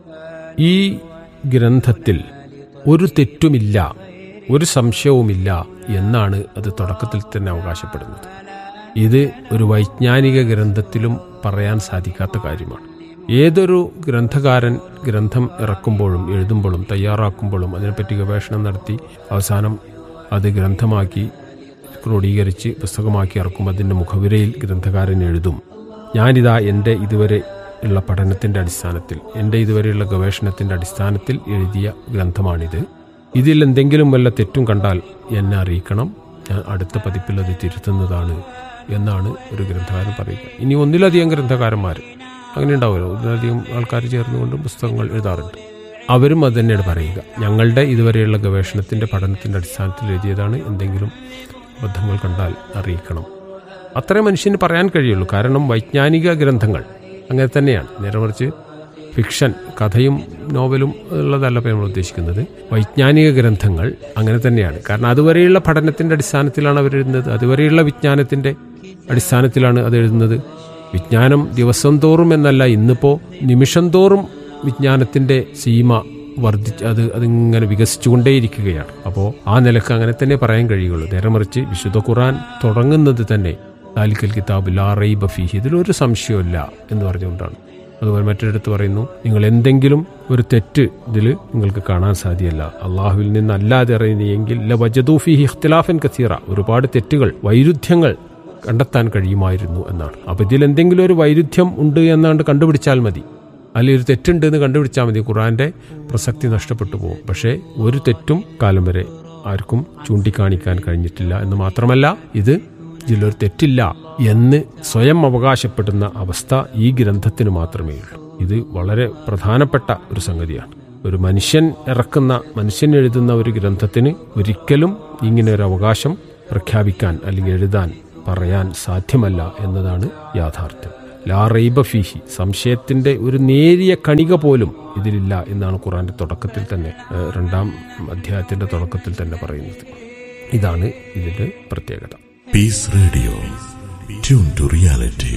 ഈ ഗ്രന്ഥത്തിൽ ഒരു തെറ്റുമില്ല ഒരു സംശയവുമില്ല എന്നാണ് അത് തുടക്കത്തിൽ തന്നെ അവകാശപ്പെടുന്നത് ഇത് ഒരു വൈജ്ഞാനിക ഗ്രന്ഥത്തിലും പറയാൻ സാധിക്കാത്ത കാര്യമാണ് ഏതൊരു ഗ്രന്ഥകാരൻ ഗ്രന്ഥം ഇറക്കുമ്പോഴും എഴുതുമ്പോഴും തയ്യാറാക്കുമ്പോഴും അതിനെപ്പറ്റി ഗവേഷണം നടത്തി അവസാനം അത് ഗ്രന്ഥമാക്കി ക്രോഡീകരിച്ച് പുസ്തകമാക്കി ഇറക്കുമ്പോൾ അതിൻ്റെ മുഖവിരയിൽ ഗ്രന്ഥകാരൻ എഴുതും ഞാനിതാ എൻ്റെ ഇതുവരെ ഉള്ള പഠനത്തിൻ്റെ അടിസ്ഥാനത്തിൽ എൻ്റെ ഇതുവരെയുള്ള ഗവേഷണത്തിൻ്റെ അടിസ്ഥാനത്തിൽ എഴുതിയ ഗ്രന്ഥമാണിത് ഇതിൽ എന്തെങ്കിലും വല്ല തെറ്റും കണ്ടാൽ എന്നെ അറിയിക്കണം ഞാൻ അടുത്ത പതിപ്പിൽ അത് തിരുത്തുന്നതാണ് എന്നാണ് ഒരു ഗ്രന്ഥകാരൻ പറയുക ഇനി ഒന്നിലധികം ഗ്രന്ഥകാരന്മാർ അങ്ങനെ ഉണ്ടാവുമല്ലോ ഒന്നിലധികം ആൾക്കാർ ചേർന്നുകൊണ്ട് പുസ്തകങ്ങൾ എഴുതാറുണ്ട് അവരും അത് തന്നെയാണ് പറയുക ഞങ്ങളുടെ ഇതുവരെയുള്ള ഗവേഷണത്തിൻ്റെ പഠനത്തിൻ്റെ അടിസ്ഥാനത്തിൽ എഴുതിയതാണ് എന്തെങ്കിലും അബദ്ധങ്ങൾ കണ്ടാൽ അറിയിക്കണം അത്രേ മനുഷ്യന് പറയാൻ കഴിയുള്ളൂ കാരണം വൈജ്ഞാനിക ഗ്രന്ഥങ്ങൾ അങ്ങനെ തന്നെയാണ് നേരെ മറിച്ച് ഫിക്ഷൻ കഥയും നോവലും ഉള്ളതല്ല ഇപ്പോൾ നമ്മൾ ഉദ്ദേശിക്കുന്നത് വൈജ്ഞാനിക ഗ്രന്ഥങ്ങൾ അങ്ങനെ തന്നെയാണ് കാരണം അതുവരെയുള്ള പഠനത്തിൻ്റെ അടിസ്ഥാനത്തിലാണ് അവർ എഴുതുന്നത് അതുവരെയുള്ള വിജ്ഞാനത്തിൻ്റെ അടിസ്ഥാനത്തിലാണ് അത് എഴുതുന്നത് വിജ്ഞാനം ദിവസം തോറും എന്നല്ല ഇന്നിപ്പോൾ നിമിഷം തോറും വിജ്ഞാനത്തിൻ്റെ സീമ വർദ്ധിച്ച് അത് അതിങ്ങനെ വികസിച്ചുകൊണ്ടേയിരിക്കുകയാണ് അപ്പോൾ ആ നിലക്ക് അങ്ങനെ തന്നെ പറയാൻ കഴിയുള്ളൂ നേരെ മറിച്ച് വിശുദ്ധ ഖുറാൻ തുടങ്ങുന്നത് തന്നെ താലിക്കൽ കിതാബ് ലാ റൈബ ഫീഹി ഇതിലൊരു സംശയമില്ല എന്ന് പറഞ്ഞുകൊണ്ടാണ് അതുപോലെ മറ്റൊരിടത്ത് പറയുന്നു നിങ്ങൾ എന്തെങ്കിലും ഒരു തെറ്റ് ഇതിൽ നിങ്ങൾക്ക് കാണാൻ സാധ്യമല്ല അള്ളാഹുവിൽ നിന്നല്ലാതെ അറിയുന്നെങ്കിൽ ല വജദൂഫിഹി ഇഖ്തിലാഫൻ കസീറ ഒരുപാട് തെറ്റുകൾ വൈരുദ്ധ്യങ്ങൾ കണ്ടെത്താൻ കഴിയുമായിരുന്നു എന്നാണ് അപ്പോൾ ഇതിൽ എന്തെങ്കിലും ഒരു വൈരുദ്ധ്യം ഉണ്ട് എന്നാണ്ട് കണ്ടുപിടിച്ചാൽ മതി അല്ലെങ്കിൽ ഒരു തെറ്റുണ്ട് എന്ന് കണ്ടുപിടിച്ചാൽ മതി ഖുറാന്റെ പ്രസക്തി നഷ്ടപ്പെട്ടു പോകും പക്ഷേ ഒരു തെറ്റും കാലം വരെ ആർക്കും ചൂണ്ടിക്കാണിക്കാൻ കഴിഞ്ഞിട്ടില്ല എന്ന് മാത്രമല്ല ഇത് ഇതിലൊരു തെറ്റില്ല എന്ന് സ്വയം അവകാശപ്പെടുന്ന അവസ്ഥ ഈ ഗ്രന്ഥത്തിന് മാത്രമേ ഉള്ളൂ ഇത് വളരെ പ്രധാനപ്പെട്ട ഒരു സംഗതിയാണ് ഒരു മനുഷ്യൻ ഇറക്കുന്ന മനുഷ്യൻ എഴുതുന്ന ഒരു ഗ്രന്ഥത്തിന് ഒരിക്കലും ഇങ്ങനെ ഒരു അവകാശം പ്രഖ്യാപിക്കാൻ അല്ലെങ്കിൽ എഴുതാൻ പറയാൻ സാധ്യമല്ല എന്നതാണ് യാഥാർത്ഥ്യം ലാ റൈബ ഫീഹി സംശയത്തിന്റെ ഒരു നേരിയ കണിക പോലും ഇതിലില്ല എന്നാണ് ഖുറാന്റെ തുടക്കത്തിൽ തന്നെ ഏഹ്, രണ്ടാം അധ്യായത്തിന്റെ തുടക്കത്തിൽ തന്നെ പറയുന്നത് ഇതാണ് ഇതിന്റെ പ്രത്യേകത Peace Radio. Tune to reality.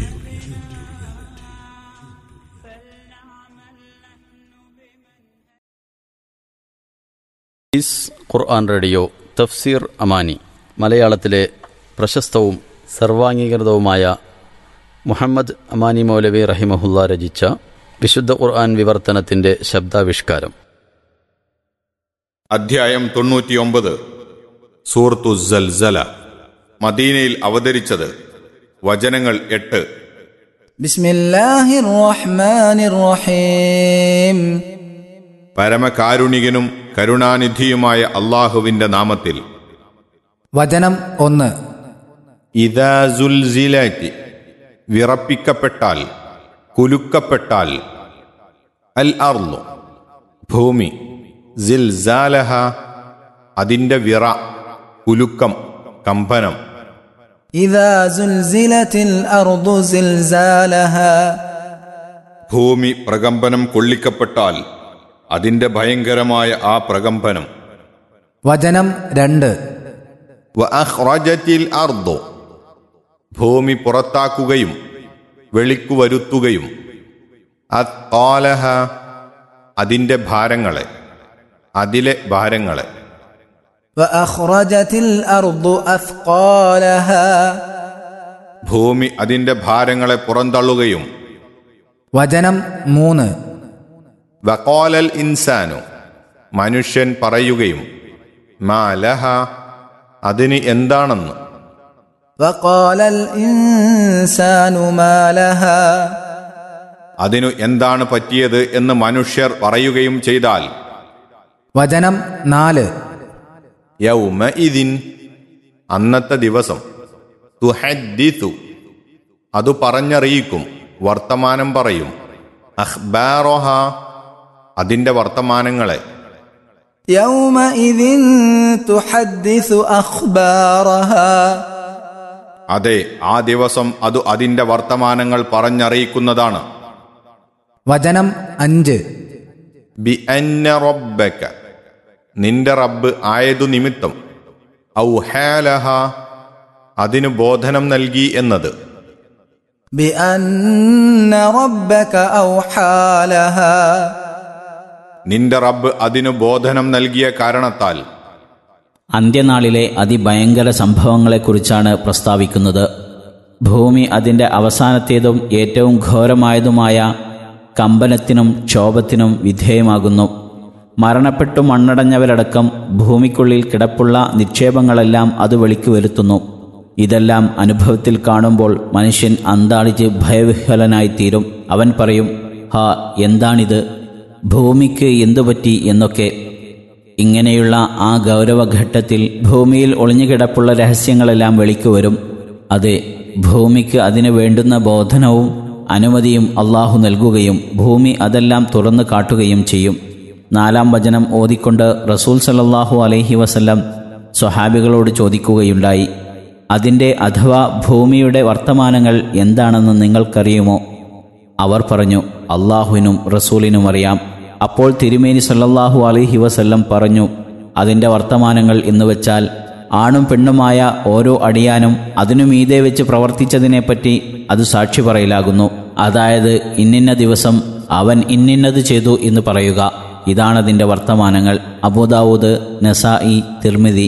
Is ഖുർആൻ റേഡിയോ തഫ്സീർ അമാനി മലയാളത്തിലെ പ്രശസ്തവും സർവാംഗീകൃതവുമായ മുഹമ്മദ് അമാനി മൗലവി റഹിമഹുല്ല രചിച്ച വിശുദ്ധ ഖുർആൻ വിവർത്തനത്തിന്റെ ശബ്ദാവിഷ്കാരം അധ്യായം തൊണ്ണൂറ്റിയൊമ്പത് സൂറത്തു സൽസല മദീനയിൽ അവതരിച്ചത് വചനങ്ങൾ എട്ട് بسم الله الرحمن الرحيم പരമകാരുണികനും കരുണാനിധിയുമായ അള്ളാഹുവിന്റെ നാമത്തിൽ വചനം ഒന്ന് ഇദാ സുൽസിലാറ്റി വിറപ്പിക്കപ്പെട്ടാൽ കുലുക്കപ്പെട്ടാൽ അൽ അർലു ഭൂമി സിൽസാലഹ അതിന്റെ വിറ കുലുക്കം കമ്പനം إذا زلزلت الأرض زلزالها ഭൂമി പ്രകമ്പനം കൊള്ളിക്കപ്പെട്ടാൽ അതിന്റെ ഭയങ്കരമായ ആ പ്രകമ്പനം വചനം രണ്ട് വഅഖ്റജത്തിൽ അർദു ഭൂമി പുറത്താക്കുകയും വെളിക്കു വരുത്തുകയും അത്താലഹ അതിന്റെ ഭാരങ്ങളെ അതിലെ ഭാരങ്ങളെ وأخرجت الأرض أثقالها ഭൂമി അതിന്റെ ഭാരങ്ങളെ പുറന്തള്ളുകയും വചനം മൂന്ന് വക്കോലൽ ഇൻസാനു മനുഷ്യൻ പറയുകയും മാലഹ അതിന് എന്താണെന്ന് وقال الإنسان ما لها അതിനു എന്താണ് പറ്റിയത് എന്ന് മനുഷ്യർ പറയുകയും ചെയ്താൽ വചനം നാല് യൗമ ഇതിൻ അന്നത്തെ ദിവസം തുഹദ്ദിതു അത് പറഞ്ഞറിയിക്കും വർത്തമാനം പറയും അഖ്ബാറോഹ അതിന്റെ വർത്തമാനങ്ങളെ يومئذ تحدث أخبارها അതെ ആ ദിവസം അത് അതിന്റെ വർത്തമാനങ്ങൾ പറഞ്ഞറിയിക്കുന്നതാണ് വചനം അഞ്ച് ബി അന്ന റബ്ബക നിന്റെ റബ്ബ് ആയതു നിമിത്തം ഔഹാലഹ അതിനു ബോധനം നൽകി എന്നത് بأن ربك أوحى لها നിന്റെ റബ്ബ് അതിനു ബോധനം നൽകിയ കാരണത്താൽ അന്ത്യനാളിലെ അതിഭയങ്കര സംഭവങ്ങളെക്കുറിച്ചാണ് പ്രസ്താവിക്കുന്നത് ഭൂമി അതിൻ്റെ അവസാനത്തേതും ഏറ്റവും ഘോരമായതുമായ കമ്പനത്തിനും ക്ഷോഭത്തിനും വിധേയമാകുന്നു മരണപ്പെട്ടു മണ്ണടഞ്ഞവരടക്കം ഭൂമിക്കുള്ളിൽ കിടപ്പുള്ള നിക്ഷേപങ്ങളെല്ലാം അത് വെളിക്ക് വരുത്തുന്നു ഇതെല്ലാം അനുഭവത്തിൽ കാണുമ്പോൾ മനുഷ്യൻ അന്താളിച്ച് ഭയവിഹ്വലനായിത്തീരും അവൻ പറയും ഹാ എന്താണിത് ഭൂമിക്ക് എന്തുപറ്റി എന്നൊക്കെ ഇങ്ങനെയുള്ള ആ ഗൗരവഘട്ടത്തിൽ ഭൂമിയിൽ ഒളിഞ്ഞുകിടപ്പുള്ള രഹസ്യങ്ങളെല്ലാം വെളിക്കു വരും അതെ ഭൂമിക്ക് അതിനു വേണ്ടുന്ന ബോധനവും അനുമതിയും അള്ളാഹു നൽകുകയും ഭൂമി അതെല്ലാം തുറന്നു കാട്ടുകയും ചെയ്യും നാലാം വചനം ഓതിക്കൊണ്ട് റസൂൽ സല്ലല്ലാഹു അലൈഹി വസല്ലം സ്വഹാബികളോട് ചോദിക്കുകയുണ്ടായി അതിൻ്റെ അഥവാ ഭൂമിയുടെ വർത്തമാനങ്ങൾ എന്താണെന്ന് നിങ്ങൾക്കറിയുമോ അവർ പറഞ്ഞു അള്ളാഹുവിനും റസൂലിനും അറിയാം അപ്പോൾ തിരുമേനി സല്ലല്ലാഹു അലൈഹി വസല്ലം പറഞ്ഞു അതിൻ്റെ വർത്തമാനങ്ങൾ എന്ന് വെച്ചാൽ ആണും പെണ്ണുമായ ഓരോ അടിയാനും അതിനു മീതെ വെച്ച് പ്രവർത്തിച്ചതിനെപ്പറ്റി അത് സാക്ഷി പറയലാകുന്നു അതായത് ഇന്നിന്ന ദിവസം അവൻ ഇന്നിന്നത് ചെയ്തു എന്ന് പറയുക ഇതാണതിൻ്റെ വർത്തമാനങ്ങൾ അബൂദാവൂദ് നസായി തിർമിതി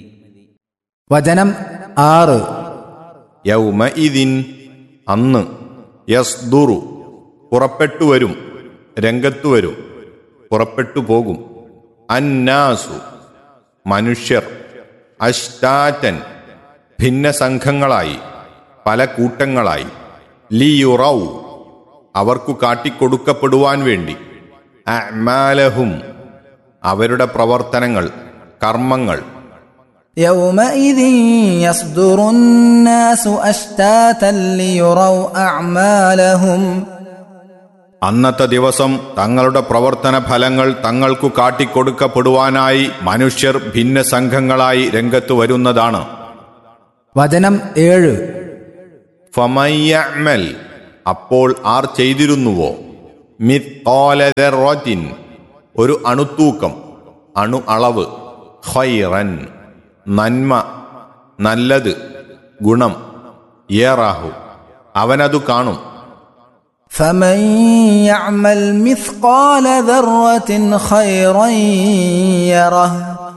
വചനം ആറ് യൗമ ഇതിൻ അന്ന് യസ്ദുറു പുറപ്പെട്ടു വരും രംഗത്തു വരും പുറപ്പെട്ടു പോകും അന്നാസു മനുഷ്യർ അഷ്ടാറ്റൻ ഭിന്ന സംഘങ്ങളായി പല കൂട്ടങ്ങളായി ലിയുറൗ അവർക്കു കാട്ടിക്കൊടുക്കപ്പെടുവാൻ വേണ്ടി അമാലഹും അവരുടെ പ്രവർത്തനങ്ങൾ കർമ്മങ്ങൾ يومئذ يصدر الناس أشتاتا ليروا أعمالهم അന്നത്തെ ദിവസം തങ്ങളുടെ പ്രവർത്തന ഫലങ്ങൾ തങ്ങൾക്കു കാട്ടിക്കൊടുക്കപ്പെടുവാനായി മനുഷ്യർ ഭിന്ന സംഘങ്ങളായി രംഗത്ത് വരുന്നതാണ് വചനം ഏഴ് ഫമയ്യമൽ അപ്പോൾ ആർ ചെയ്തിരുന്നുവോ മിത്തോലതിൻ ഒരു അണുത്തൂക്കം അണു അളവ് ഹൈറൻ നന്മ നല്ലത് ഗുണം ഏറാഹു അവനതു കാണും فمن يعمل مثقال ذرة خيرا يره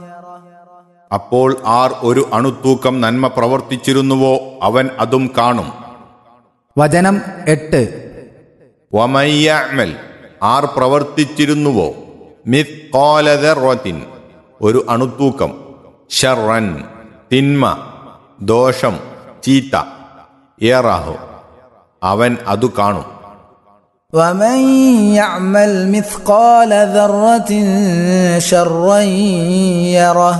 അപ്പോൾ ആർ ഒരു അണുത്തൂക്കം നന്മ പ്രവർത്തിച്ചിരുന്നുവോ അവൻ അതും കാണും വചനം എട്ട് വമയ്യമൽ ആർ പ്രവർത്തിച്ചിരുന്നുവോ മിത്കോലതിൻ ഒരു അണുത്തൂക്കം ഷർറൻ തിന്മ ദോഷം ചീത്ത ഏറാഹു അവൻ അതു കാണും ومن يعمل مثقال ذرة شرا يره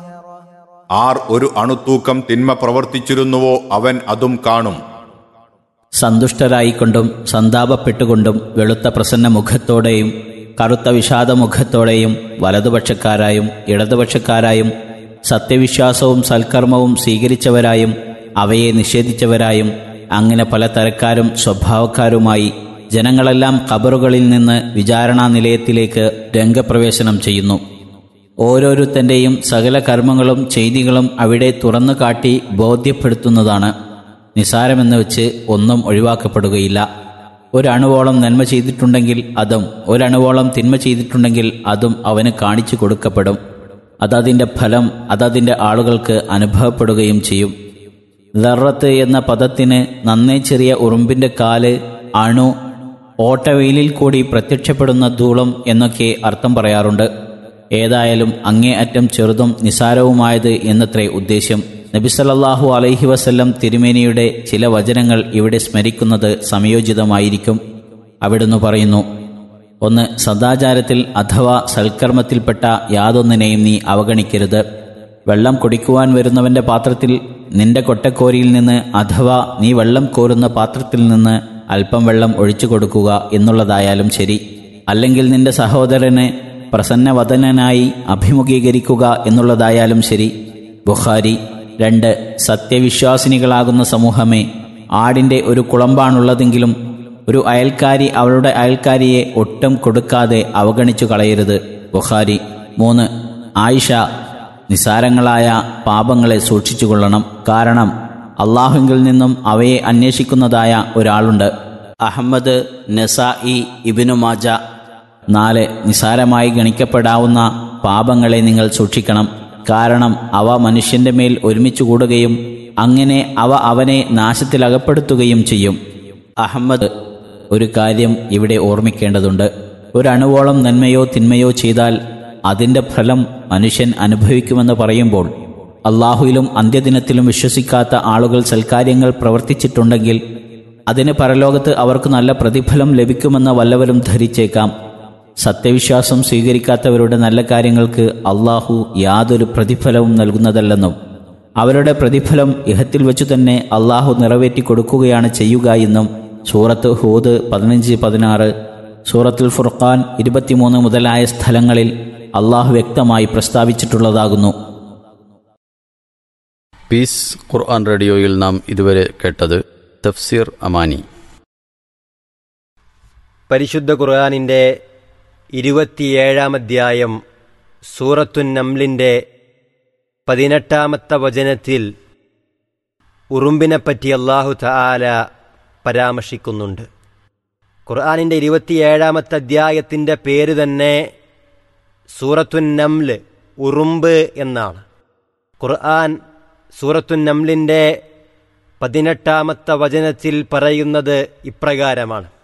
ആർ ഒരു അണുത്തൂക്കം തിന്മ പ്രവർത്തിച്ചിരുന്നുവോ അവൻ അതും കാണും സന്തുഷ്ടരായിക്കൊണ്ടും സന്താപപ്പെട്ടുകൊണ്ടും വെളുത്ത പ്രസന്ന മുഖത്തോടെയും കറുത്ത വിഷാദമുഖത്തോടെയും വലതുപക്ഷക്കാരായും ഇടതുപക്ഷക്കാരായും സത്യവിശ്വാസവും സൽക്കർമ്മവും സ്വീകരിച്ചവരായും അവയെ നിഷേധിച്ചവരായും അങ്ങനെ പല തരക്കാരും സ്വഭാവക്കാരുമായി ജനങ്ങളെല്ലാം ഖബറുകളിൽ നിന്ന് വിചാരണാ നിലയത്തിലേക്ക് രംഗപ്രവേശനം ചെയ്യുന്നു ഓരോരുത്തൻ്റെയും സകല കർമ്മങ്ങളും ചെയ്തികളും അവിടെ തുറന്നു കാട്ടി ബോധ്യപ്പെടുത്തുന്നതാണ് നിസാരമെന്ന് വെച്ച് ഒന്നും ഒഴിവാക്കപ്പെടുകയില്ല ഒരണുവോളം നന്മ ചെയ്തിട്ടുണ്ടെങ്കിൽ അതും ഒരണുവോളം തിന്മ ചെയ്തിട്ടുണ്ടെങ്കിൽ അതും അവന് കാണിച്ചു കൊടുക്കപ്പെടും അതതിൻ്റെ ഫലം അതതിൻ്റെ ആളുകൾക്ക് അനുഭവപ്പെടുകയും ചെയ്യും ദറത്ത് എന്ന പദത്തിന് നന്നേ ചെറിയ ഉറുമ്പിൻ്റെ കാല് അണു ഓട്ടവെയിലിൽ കൂടി പ്രത്യക്ഷപ്പെടുന്ന ധൂളം എന്നൊക്കെ അർത്ഥം പറയാറുണ്ട് ഏതായാലും അങ്ങേ അറ്റം ചെറുതും നിസാരവുമായത് എന്നത്രേ ഉദ്ദേശ്യം നബിസല്ലാഹു അലൈഹി വസല്ലം തിരുമേനിയുടെ ചില വചനങ്ങൾ ഇവിടെ സ്മരിക്കുന്നത് സംയോജിതമായിരിക്കും അവിടുന്ന് പറയുന്നു ഒന്ന് സദാചാരത്തിൽ അഥവാ സൽക്കർമ്മത്തിൽപ്പെട്ട യാതൊന്നിനെയും നീ അവഗണിക്കരുത് വെള്ളം കുടിക്കുവാൻ വരുന്നവന്റെ പാത്രത്തിൽ നിന്റെ കൊട്ടക്കോരിയിൽ നിന്ന് അഥവാ നീ വെള്ളം കോരുന്ന പാത്രത്തിൽ നിന്ന് അല്പം വെള്ളം ഒഴിച്ചു കൊടുക്കുക എന്നുള്ളതായാലും ശരി അല്ലെങ്കിൽ നിന്റെ സഹോദരനെ പ്രസന്നവദനായി അഭിമുഖീകരിക്കുക എന്നുള്ളതായാലും ശരി ബുഖാരി രണ്ട് സത്യവിശ്വാസിനികളാകുന്ന സമൂഹമേ ആടിൻ്റെ ഒരു കുളമ്പാണുള്ളതെങ്കിലും ഒരു അയൽക്കാരി അവളുടെ അയൽക്കാരിയെ ഒട്ടും കൊടുക്കാതെ അവഗണിച്ചു കളയരുത് ബുഖാരി മൂന്ന് ആയിഷ നിസാരങ്ങളായ പാപങ്ങളെ സൂക്ഷിച്ചുകൊള്ളണം കാരണം അള്ളാഹുങ്കിൽ നിന്നും അവയെ അന്വേഷിക്കുന്നതായ ഒരാളുണ്ട് അഹമ്മദ് നസായി ഇബിനു മാജ നാല് നിസാരമായി ഗണിക്കപ്പെടാവുന്ന പാപങ്ങളെ നിങ്ങൾ സൂക്ഷിക്കണം കാരണം അവ മനുഷ്യന്റെ മേൽ ഒരുമിച്ച് കൂടുകയും അങ്ങനെ അവ അവനെ നാശത്തിലകപ്പെടുത്തുകയും ചെയ്യും അഹമ്മദ് ഒരു കാര്യം ഇവിടെ ഓർമ്മിക്കേണ്ടതുണ്ട് ഒരണുവോളം നന്മയോ തിന്മയോ ചെയ്താൽ അതിന്റെ ഫലം മനുഷ്യൻ അനുഭവിക്കുമെന്ന് പറയുമ്പോൾ അള്ളാഹുവിലും അന്ത്യദിനത്തിലും വിശ്വസിക്കാത്ത ആളുകൾ സൽക്കാര്യങ്ങൾ പ്രവർത്തിച്ചിട്ടുണ്ടെങ്കിൽ അതിന് പരലോകത്ത് അവർക്ക് നല്ല പ്രതിഫലം ലഭിക്കുമെന്ന് വല്ലവരും ധരിച്ചേക്കാം സത്യവിശ്വാസം സ്വീകരിക്കാത്തവരുടെ നല്ല കാര്യങ്ങൾക്ക് അള്ളാഹു യാതൊരു പ്രതിഫലവും നൽകുന്നതല്ലെന്നും അവരുടെ പ്രതിഫലം ഇഹത്തിൽ വെച്ചു തന്നെ അള്ളാഹു നിറവേറ്റി കൊടുക്കുകയാണ് ചെയ്യുക എന്നും സൂറത്ത് ഹൂദ് പതിനഞ്ച് പതിനാറ് സൂറത്തുൽ ഫുർഖാൻ ഇരുപത്തിമൂന്ന് മുതലായ സ്ഥലങ്ങളിൽ അള്ളാഹു വ്യക്തമായി പ്രസ്താവിച്ചിട്ടുള്ളതാകുന്നു പീസ് ഖുർആൻ റേഡിയോയിൽ നാം ഇതുവരെ കേട്ടത് തഫ്സീർ അമാനി പരിശുദ്ധ ഖുർആാനിൻ്റെ ഇരുപത്തിയേഴാം അധ്യായം സൂറത്തുൻ നംലിൻ്റെ പതിനെട്ടാമത്തെ വചനത്തിൽ ഉറുമ്പിനെപ്പറ്റി അള്ളാഹു തആല പരാമർശിക്കുന്നുണ്ട് ഖുർആാനിൻ്റെ ഇരുപത്തിയേഴാമത്തെ അധ്യായത്തിൻ്റെ പേര് തന്നെ സൂറത്തുൻ നംല് ഉറുമ്പ് എന്നാണ് ഖുർആൻ സൂറത്തുൻ നംലിൻ്റെ പതിനെട്ടാമത്തെ വചനത്തിൽ പറയുന്നത് ഇപ്രകാരമാണ്